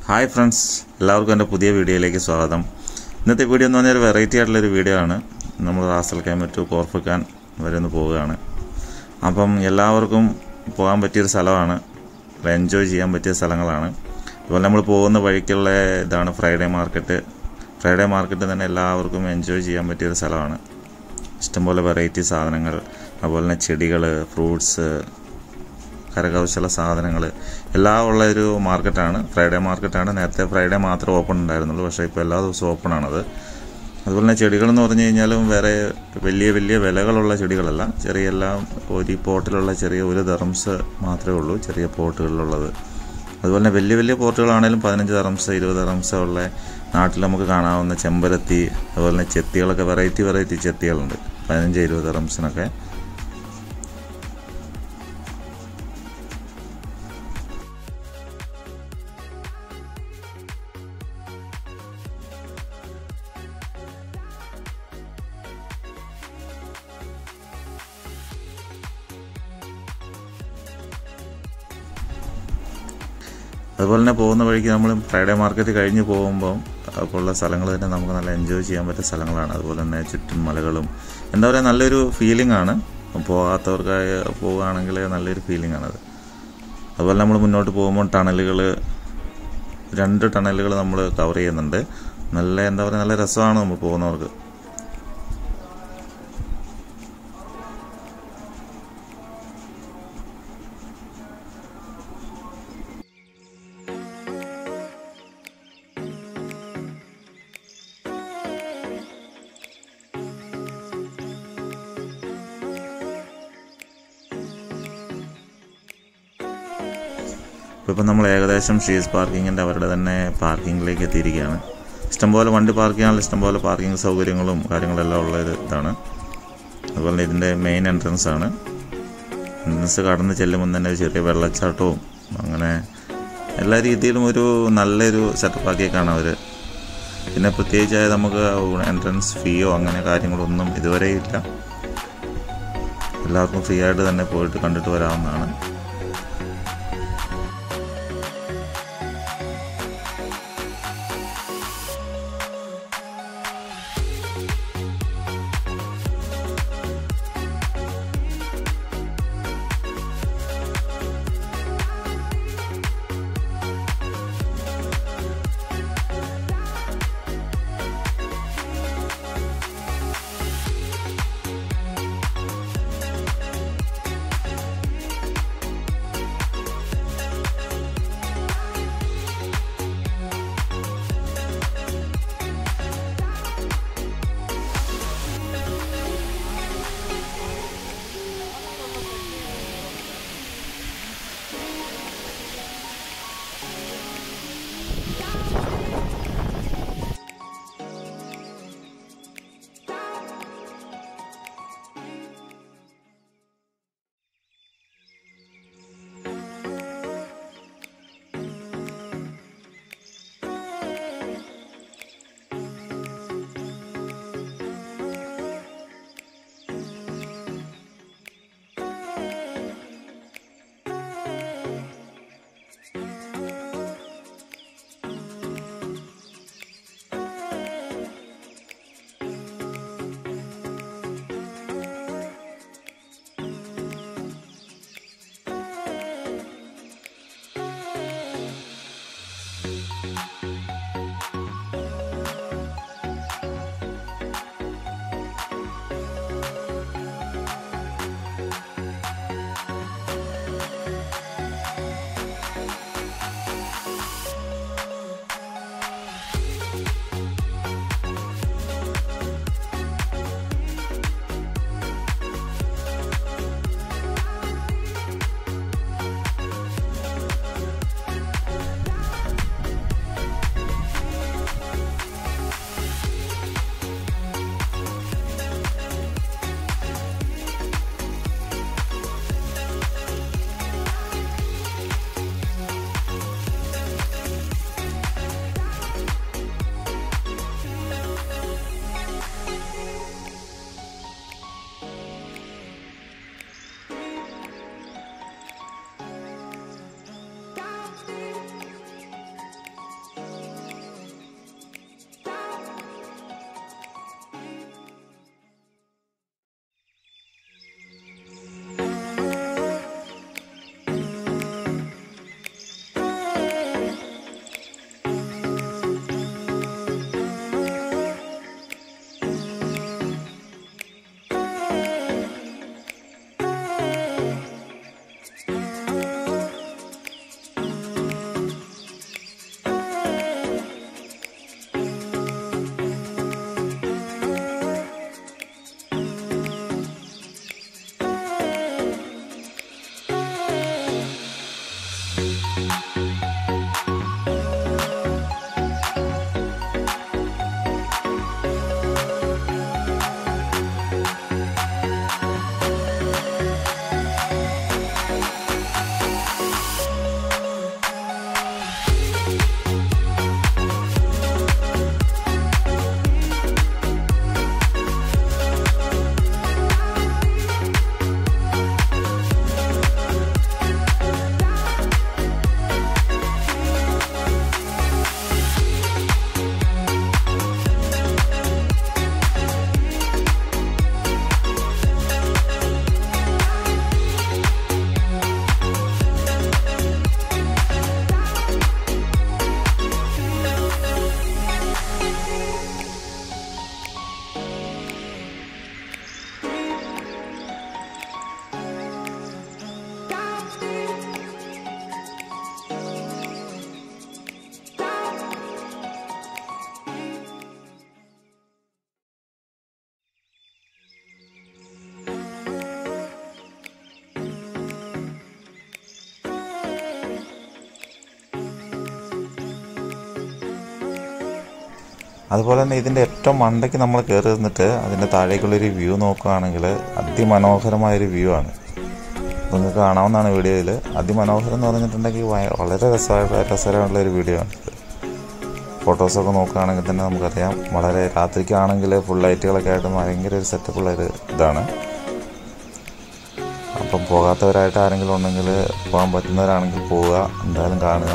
hi friends എല്ലാവർക്കും എൻ്റെ പുതിയ വീഡിയോയിലേക്ക് സ്വാഗതം ഇന്നത്തെ വീഡിയോ എന്ന് പറഞ്ഞാൽ ഒരു വെറൈറ്റി ആയിട്ടുള്ളൊരു വീഡിയോ ആണ് നമ്മൾ റാസൽ ക്യാമ്പ് ടു കോർഫക്കാൻ വരെ ഒന്ന് പോവുകയാണ് അപ്പം എല്ലാവർക്കും പോകാൻ പറ്റിയൊരു സ്ഥലമാണ് എൻജോയ് ചെയ്യാൻ പറ്റിയ സ്ഥലങ്ങളാണ് അതുപോലെ നമ്മൾ പോകുന്ന വഴിക്കുള്ള ഇതാണ് ഫ്രൈഡേ മാർക്കറ്റ് ഫ്രൈഡേ മാർക്കറ്റ് തന്നെ എല്ലാവർക്കും എൻജോയ് ചെയ്യാൻ പറ്റിയൊരു സ്ഥലമാണ് ഇഷ്ടംപോലെ വെറൈറ്റി സാധനങ്ങൾ അതുപോലെ തന്നെ ചെടികൾ ഫ്രൂട്ട്സ് കരകൗശല സാധനങ്ങൾ എല്ലാം ഉള്ള ഒരു മാർക്കറ്റാണ് ഫ്രൈഡേ മാർക്കറ്റാണ് നേരത്തെ ഫ്രൈഡേ മാത്രമേ ഓപ്പൺ ഉണ്ടായിരുന്നുള്ളൂ പക്ഷേ ഇപ്പോൾ എല്ലാ ദിവസവും ഓപ്പൺ ആണത് അതുപോലെ തന്നെ ചെടികളെന്ന് പറഞ്ഞു കഴിഞ്ഞാലും വേറെ വലിയ വലിയ വിലകളുള്ള ചെടികളല്ല ചെറിയ എല്ലാം ഒരു പോട്ടിലുള്ള ചെറിയ ഒരു ദറംസ് മാത്രമേ ഉള്ളൂ ചെറിയ പോട്ടുകളിലുള്ളത് അതുപോലെ തന്നെ വലിയ വലിയ പോട്ടുകളാണെങ്കിലും പതിനഞ്ച് ദറംസ് ഇരുപത് ദറംസ് ഉള്ള നാട്ടിൽ നമുക്ക് കാണാവുന്ന ചെമ്പരത്തി അതുപോലെ തന്നെ ചെത്തികളൊക്കെ വെറൈറ്റി വെറൈറ്റി ചെത്തികളുണ്ട് പതിനഞ്ച് ഇരുപത് ദറംസിനൊക്കെ അതുപോലെ തന്നെ പോകുന്ന വഴിക്ക് നമ്മൾ ഫ്രൈഡേ മാർക്കറ്റ് കഴിഞ്ഞ് പോകുമ്പോൾ അപ്പോൾ ഉള്ള സ്ഥലങ്ങൾ തന്നെ നമുക്ക് നല്ല എൻജോയ് ചെയ്യാൻ പറ്റിയ സ്ഥലങ്ങളാണ് അതുപോലെ തന്നെ ചുറ്റും മലകളും എന്താ പറയുക നല്ലൊരു ഫീലിംഗ് ആണ് പോകാത്തവർക്കായി പോവുകയാണെങ്കിൽ നല്ലൊരു ഫീലിംഗ് ആണത് അതുപോലെ നമ്മൾ മുന്നോട്ട് പോകുമ്പോൾ ടണലുകൾ രണ്ട് ടണലുകൾ നമ്മൾ കവർ ചെയ്യുന്നുണ്ട് നല്ല എന്താ പറയുക നല്ല രസമാണ് നമ്മൾ പോകുന്നവർക്ക് ഇപ്പോൾ ഇപ്പം നമ്മൾ ഏകദേശം ഷീസ് പാർക്കിങ്ങിൻ്റെ അവരുടെ തന്നെ പാർക്കിങ്ങിലേക്ക് എത്തിയിരിക്കുകയാണ് ഇഷ്ടംപോലെ വണ്ടി പാർക്ക് ചെയ്യാനുള്ള ഇഷ്ടംപോലെ പാർക്കിംഗ് സൗകര്യങ്ങളും കാര്യങ്ങളെല്ലാം ഉള്ള ഒരു ഇതാണ് അതുപോലെ തന്നെ ഇതിൻ്റെ മെയിൻ എൻട്രൻസ് ആണ് എൻട്രൻസ് കടന്ന് ചെല്ലുമ്പോൾ തന്നെ ഒരു ചെറിയ വെള്ളച്ചാട്ടവും അങ്ങനെ എല്ലാ രീതിയിലും ഒരു നല്ലൊരു സെറ്റപ്പ് ആക്കിയേക്കാണ് അവർ പിന്നെ പ്രത്യേകിച്ചായ നമുക്ക് എൻട്രൻസ് ഫീയോ അങ്ങനെ കാര്യങ്ങളൊന്നും ഇതുവരെ ഇല്ല എല്ലാവർക്കും ഫ്രീ ആയിട്ട് തന്നെ പോയിട്ട് കണ്ടിട്ട് വരാവുന്നതാണ് അതുപോലെ തന്നെ ഇതിൻ്റെ ഏറ്റവും മണ്ടയ്ക്ക് നമ്മൾ കയറി നിന്നിട്ട് അതിൻ്റെ താഴേക്കുള്ളൊരു വ്യൂ നോക്കുകയാണെങ്കിൽ അതിമനോഹരമായൊരു വ്യൂ ആണ് നിങ്ങൾക്ക് കാണാവുന്നതാണ് വീഡിയോയിൽ അതിമനോഹരം എന്ന് പറഞ്ഞിട്ടുണ്ടെങ്കിൽ വയ- വളരെ രസമായ രസകരമായിട്ടുള്ള ഒരു വീഡിയോ ആണ് ഇത് ഫോട്ടോസൊക്കെ നോക്കുകയാണെങ്കിൽ തന്നെ നമുക്കറിയാം വളരെ രാത്രിക്കാണെങ്കിൽ ഫുൾ ലൈറ്റുകളൊക്കെ ആയിട്ട് ഭയങ്കര ഒരു സെറ്റപ്പുള്ള ഒരു ഇതാണ് അപ്പം പോകാത്തവരായിട്ട് ആരെങ്കിലും ഉണ്ടെങ്കിൽ പോകാൻ പറ്റുന്നവരാണെങ്കിൽ പോവുക എന്തായാലും കാണുക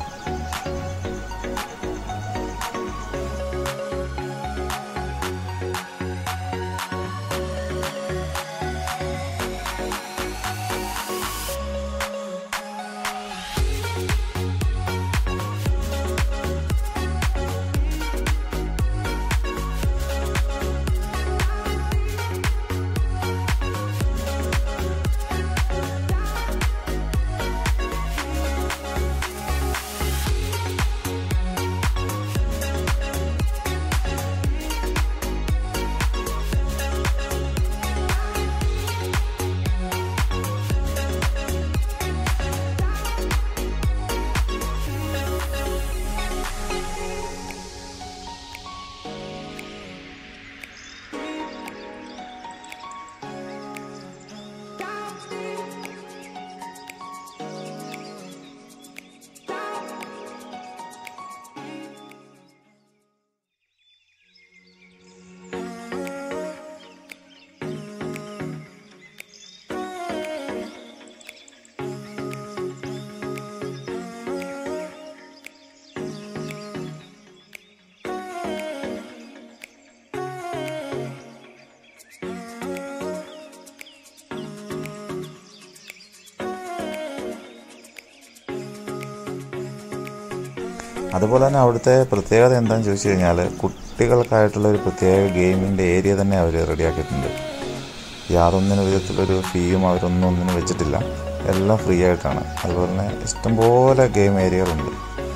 അതുപോലെ തന്നെ അവിടുത്തെ പ്രത്യേകത എന്താണെന്ന് ചോദിച്ചു കഴിഞ്ഞാൽ കുട്ടികൾക്കായിട്ടുള്ള ഒരു പ്രത്യേക ഗെയിമിൻ്റെ ഏരിയ തന്നെ അവർ റെഡിയാക്കിയിട്ടുണ്ട് യാതൊന്നിനും വിധത്തിലൊരു ഫീയും അവരൊന്നും ഒന്നിനും വെച്ചിട്ടില്ല എല്ലാം ഫ്രീ ആയിട്ടാണ് അതുപോലെ തന്നെ ഇഷ്ടംപോലെ ഗെയിം ഏരിയകളുണ്ട്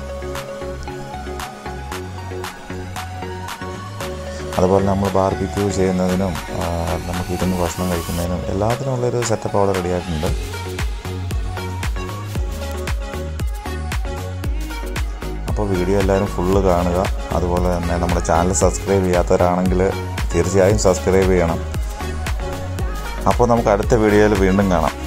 അതുപോലെ നമ്മൾ ബാർബിക്യൂ ചെയ്യുന്നതിനും ആ, നമുക്ക് ഇരുന്ന് ഭക്ഷണം കഴിക്കുന്നതിനും എല്ലാത്തിനും ഉള്ളൊരു സെറ്റപ്പ് അവിടെ റെഡിയായിട്ടുണ്ട് അപ്പോൾ വീഡിയോ എല്ലാവരും ഫുള്ള് കാണുക അതുപോലെ തന്നെ നമ്മുടെ ചാനൽ സബ്സ്ക്രൈബ് ചെയ്യാത്തവരാണെങ്കിൽ തീർച്ചയായും സബ്സ്ക്രൈബ് ചെയ്യണം അപ്പോൾ നമുക്ക് അടുത്ത വീഡിയോയിൽ വീണ്ടും കാണാം